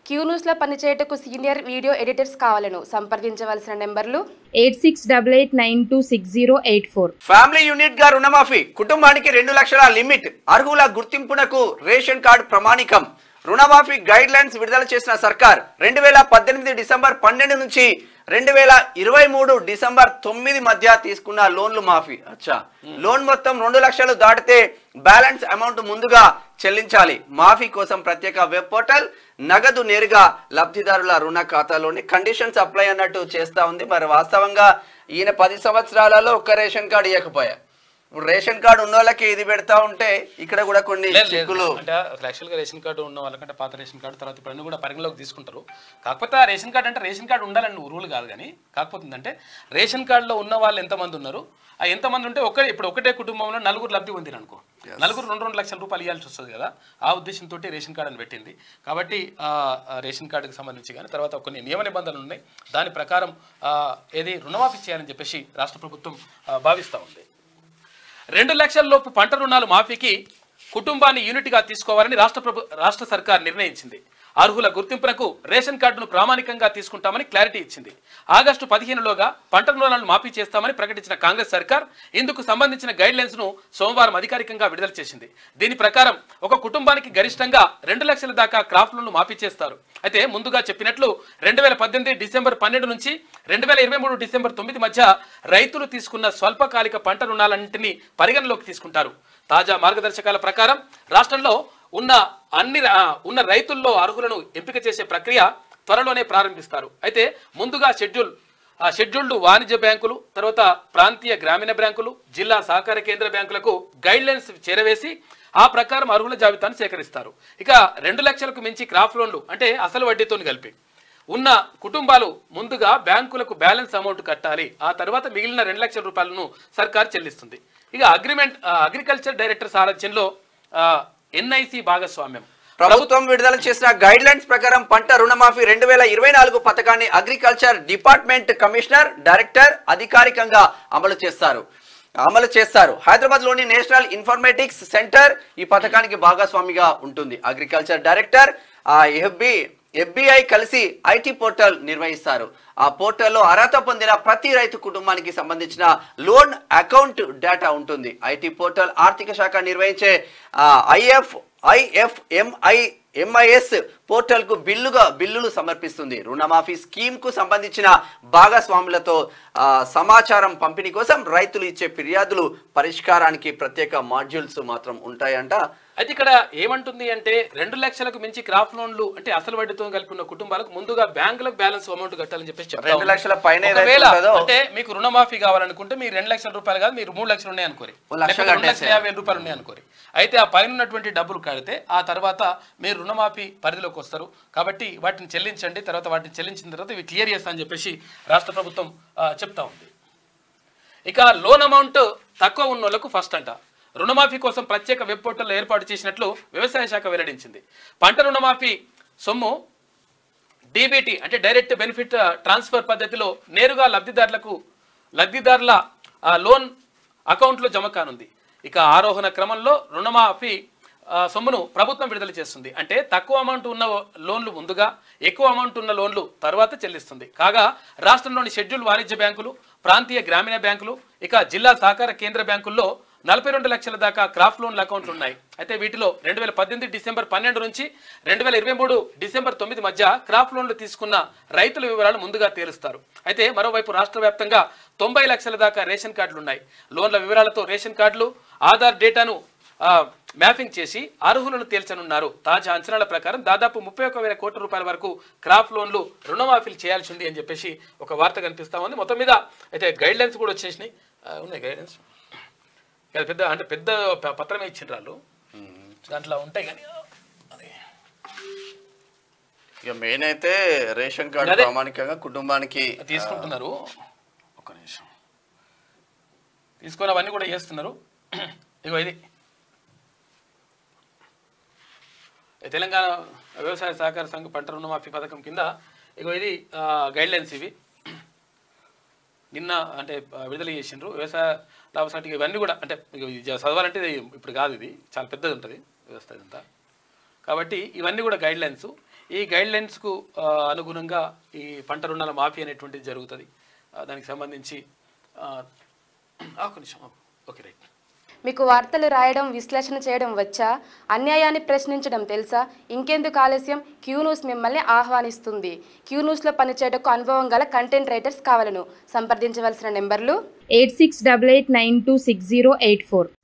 Queue న్యూస్లో పనిచేయటకు senior video editors కావాలను సంప్రదించవలసిన నెంబర్లు eight six double eight nine two six zero eight four family unit గా రుణమాఫీ కుటుంబానికి రెండు లక్షల లిమిట్ అర్హుల గుర్తింపునకు రేషన్ కార్డు ప్రమాణికం రుణమాఫీ గైడ్ లైన్స్ విడుదల చేసిన సర్కార్ రెండు వేల పద్దెనిమిది డిసెంబర్ పన్నెండు నుంచి రెండు వేల ఇరవై మూడు డిసెంబర్ తొమ్మిది మధ్య తీసుకున్న లోన్లు మాఫీ అచ్చా లోన్ మొత్తం రెండు లక్షలు దాటితే బ్యాలెన్స్ అమౌంట్ ముందుగా చెల్లించాలి మాఫీ కోసం ప్రత్యేక వెబ్ పోర్టల్ నగదు నేరుగా లబ్ధిదారుల రుణ ఖాతాలోని కండిషన్స్ అప్లై అన్నట్టు చేస్తా ఉంది మరి వాస్తవంగా ఈయన పది సంవత్సరాలలో ఒక్క రేషన్ కార్డు ఇవ్వకపోయా ఇప్పుడు రేషన్ కార్డు ఉన్న వాళ్ళకి ఇది పెడతా ఉంటే ఇక్కడ కూడా కొన్ని లేదు, లేదు. చిక్కులు అంటే యాక్చువల్గా రేషన్ కార్డు ఉన్న వాళ్ళకంటే పాత రేషన్ కార్డు తర్వాత ఇప్పుడు అన్ని కూడా పరిగణలోకి తీసుకుంటారు కాకపోతే ఆ రేషన్ కార్డు అంటే రేషన్ కార్డు ఉండాలని రూల్ కాదు కానీ కాకపోతే ఏంటంటే రేషన్ కార్డులో ఉన్న వాళ్ళు ఎంతమంది ఉన్నారు ఆ ఎంతమంది ఉంటే ఒకే ఇప్పుడు ఒకటే కుటుంబంలో నలుగురు లబ్ధి పొందిరు అనుకో నలుగురు రెండు రెండు లక్షల రూపాయలు ఇవ్వాల్సి వస్తుంది కదా ఆ ఉద్దేశంతో రేషన్ కార్డు అని పెట్టింది కాబట్టి ఆ ఆ రేషన్ కార్డుకి సంబంధించి కానీ తర్వాత కొన్ని నియమ నిబంధనలు ఉన్నాయి దాని ప్రకారం ఆ, ఏది రుణమాఫీ చేయాలని చెప్పేసి రాష్ట్ర ప్రభుత్వం ఆ, భావిస్తూ ఉంది రెండు లక్షల లోపు పంట రుణాలు మాఫీకి కుటుంబాన్ని యూనిట్గా తీసుకోవాలని రాష్ట్ర ప్రభు రాష్ట్ర సర్కార్ నిర్ణయించింది అర్హుల గుర్తింపునకు రేషన్ కార్డును ప్రామాణికంగా తీసుకుంటామని క్లారిటీ ఇచ్చింది ఆగస్టు పదిహేనులోగా పంట రుణాలను మాఫీ చేస్తామని ప్రకటించిన కాంగ్రెస్ సర్కార్ ఇందుకు సంబంధించిన గైడ్ లైన్స్ ను సోమవారం అధికారికంగా విడుదల చేసింది దీని ప్రకారం ఒక కుటుంబానికి గరిష్టంగా రెండు లక్షల దాకా క్రాప్ లోన్లు మాఫీ చేస్తారు అయితే ముందుగా చెప్పినట్లు రెండు వేల పద్దెనిమిది డిసెంబర్ పన్నెండు నుంచి రెండు వేల ఇరవై మూడు డిసెంబర్ తొమ్మిది మధ్య రైతులు తీసుకున్న స్వల్పకాలిక పంట రుణాలన్నింటినీ పరిగణలోకి తీసుకుంటారు తాజా మార్గదర్శకాల ప్రకారం రాష్ట్రంలో ఉన్న అన్ని ర- ఆ, ఉన్న రైతుల్లో అర్హులను ఎంపిక చేసే ప్రక్రియ త్వరలోనే ప్రారంభిస్తారు అయితే ముందుగా షెడ్యూల్ ఆ షెడ్యూల్డ్ వాణిజ్య బ్యాంకులు తర్వాత ప్రాంతీయ గ్రామీణ బ్యాంకులు జిల్లా సహకార కేంద్ర బ్యాంకులకు గైడ్ లైన్స్ చేరవేసి ఆ ప్రకారం అర్హుల జాబితాను సేకరిస్తారు ఇక రెండు లక్షలకు మించి క్రాప్ లోన్లు అంటే అసలు వడ్డీతో కలిపి ఉన్న కుటుంబాలు ముందుగా బ్యాంకులకు బ్యాలెన్స్ అమౌంట్ కట్టాలి ఆ తర్వాత మిగిలిన రెండు లక్షల రూపాయలను సర్కార్ చెల్లిస్తుంది ఇక అగ్రిమెంట్ ఆ, అగ్రికల్చర్ డైరెక్టర్ సారథ్యంలో ఎన్ఐసి భాగస్వామ్యం ప్రభుత్వం విడుదల చేసిన గైడ్ లైన్స్ ప్రకారం పంట రుణమాఫీ రెండు వేల ఇరవై నాలుగు పథకాన్ని అగ్రికల్చర్ డిపార్ట్మెంట్ కమిషనర్ డైరెక్టర్ అధికారికంగా అమలు చేస్తారు అమలు చేస్తారు హైదరాబాద్ లోని నేషనల్ ఇన్ఫర్మేటిక్స్ సెంటర్ ఈ పథకానికి భాగస్వామిగా ఉంటుంది అగ్రికల్చర్ డైరెక్టర్ ఆ ఎఫ్బి ఎఫ్బిఐ కలిసి ఐటీ పోర్టల్ నిర్వహిస్తారు ఆ పోర్టల్లో అర్హత పొందిన ప్రతి రైతు కుటుంబానికి సంబంధించిన లోన్ అకౌంట్ డేటా ఉంటుంది ఐటీ పోర్టల్ ఆర్థిక శాఖ నిర్వహించే ఐఎఫ్ ఐఎఫ్ఎంఐ ఎంఐఎస్ పోర్టల్ కు బిల్లుగా బిల్లులు సమర్పిస్తుంది రుణమాఫీ స్కీమ్ కు సంబంధించిన భాగస్వాములతో ఆ, సమాచారం పంపిణీ కోసం రైతులు ఇచ్చే ఫిర్యాదులు పరిష్కారానికి ప్రత్యేక మాడ్యూల్స్ మాత్రం ఉంటాయంట అయితే ఇక్కడ ఏమంటుంది అంటే రెండు లక్షలకు మించి క్రాప్ లోన్లు అంటే అసలు వడ్డీతో కలిపి ఉన్న కుటుంబాలకు ముందుగా బ్యాంకులకు బ్యాలెన్స్ అమౌంట్ కట్టాలని చెప్పేసి చెప్తా రెండు ఉంది. లక్షల పైన ఏదైతే ఒకవేళ ఉంటుందో, అంటే మీకు రుణమాఫీ కావాలనుకుంటే మీరు రెండు లక్షల రూపాయలు కాదు మీరు మూడు లక్షలు ఉన్నాయి అనుకోరి ఓ లక్ష లేకపోతే రెండు లక్షల కట్టేసేయాలి. యాభై వేల రూపాయలు ఉన్నాయి అనుకోరి అయితే ఆ పైన ఉన్నటువంటి డబ్బులు కడితే ఆ తర్వాత మీరు రుణమాఫీ పరిధిలోకి వస్తారు కాబట్టి వాటిని చెల్లించండి తర్వాత వాటిని చెల్లించిన తర్వాత ఇవి క్లియర్ చేస్తా అని చెప్పేసి రాష్ట్ర ప్రభుత్వం ఆ, చెప్తా ఉంది ఇక లోన్ అమౌంట్ తక్కువ ఉన్న వాళ్ళకు ఫస్ట్ అంట రుణమాఫీ కోసం ప్రత్యేక వెబ్ పోర్టల్ ఏర్పాటు చేసినట్లు వ్యవసాయ శాఖ వెల్లడించింది పంట రుణమాఫీ సొమ్ము డీబీటీ అంటే డైరెక్ట్ బెనిఫిట్ ట్రాన్స్ఫర్ పద్ధతిలో నేరుగా లబ్ధిదారులకు లబ్ధిదారుల ఆ, లోన్ అకౌంట్లో జమ కానుంది ఇక ఆరోహణ క్రమంలో రుణమాఫీ ఆ, సొమ్మును ప్రభుత్వం విడుదల చేస్తుంది అంటే తక్కువ అమౌంట్ ఉన్న లోన్లు ముందుగా ఎక్కువ అమౌంట్ ఉన్న లోన్లు తర్వాత చెల్లిస్తుంది కాగా రాష్ట్రంలోని షెడ్యూల్ వాణిజ్య బ్యాంకులు ప్రాంతీయ గ్రామీణ బ్యాంకులు ఇక జిల్లా సహకార కేంద్ర బ్యాంకుల్లో నలభై రెండు లక్షల దాకా క్రాఫ్ట్ లోన్ల అకౌంట్లు ఉన్నాయి అయితే వీటిలో రెండు వేల పద్దెనిమిది డిసెంబర్ పన్నెండు నుంచి రెండు వేల ఇరవై మూడు డిసెంబర్ తొమ్మిది మధ్య క్రాఫ్ట్ లోన్లు తీసుకున్న రైతుల వివరాలు ముందుగా తేలుస్తారు అయితే మరోవైపు రాష్ట్ర వ్యాప్తంగా తొంభై లక్షల దాకా రేషన్ కార్డులు ఉన్నాయి లోన్ల వివరాలతో రేషన్ కార్డులు ఆధార్ డేటాను ఆ, మ్యాపింగ్ చేసి అర్హులను తేల్చనున్నారు తాజా అంచనాల ప్రకారం దాదాపు ముప్పై ఒక వేల కోట్ల రూపాయల వరకు క్రాప్ లోన్లు రుణమాఫీలు చేయాల్సి ఉంది అని చెప్పేసి ఒక వార్త కనిపిస్తా ఉంది మొత్తం మీద అయితే గైడ్ లైన్స్ కూడా వచ్చేసినాయి ఆ, ఉన్నాయి గైడెన్స్ అది పెద్ద అంటే పెద్ద ప- పత్రమే ఇచ్చిండ్రు వాళ్ళు దాంట్లో ఉంటాయి కానీ అది ఇక మెయిన్ అయితే రేషన్ కార్డు అదే. ప్రామాణికంగా కుటుంబానికి తీసుకుంటున్నారు ఒక్క నిమిషం తీసుకొని అవన్నీ కూడా చేస్తున్నారు ఇగో ఇది ఈ తెలంగాణ వ్యవసాయ సహకార సంఘ పంట రుణమాఫీ పథకం కింద ఇగో ఇది గైడ్ లైన్స్ ఇవి నిన్న అంటే ఆ, విడుదల చేసిండ్రు వ్యవసాయ లాభ సర్టిఫికేట్ ఇవన్నీ కూడా అంటే ఇక ఇది చదవాలంటే ఇది ఇప్పుడు కాదు ఇది చాలా పెద్దది ఉంటుంది వ్యవస్థ ఇదంతా కాబట్టి ఇవన్నీ కూడా గైడ్ లైన్స్ ఈ గైడ్ లైన్స్కు అనుగుణంగా ఈ పంట రుణాల మాఫీ అనేటువంటిది జరుగుతుంది ఆ, దానికి సంబంధించి ఆ, ఆ, ఒక్క నిమిషం ఓకే రైట్ మీకు వార్తలు రాయడం విశ్లేషణ చేయడం వచ్చా అన్యాయాన్ని ప్రశ్నించడం తెలుసా ఇంకెందుకు ఆలస్యం క్యూ న్యూస్ మిమ్మల్ని ఆహ్వానిస్తుంది క్యూ న్యూస్లో పనిచేయటకు అనుభవం గల కంటెంట్ రైటర్స్ కావాలను సంప్రదించవలసిన నెంబర్లు eight six double eight nine two six zero eight four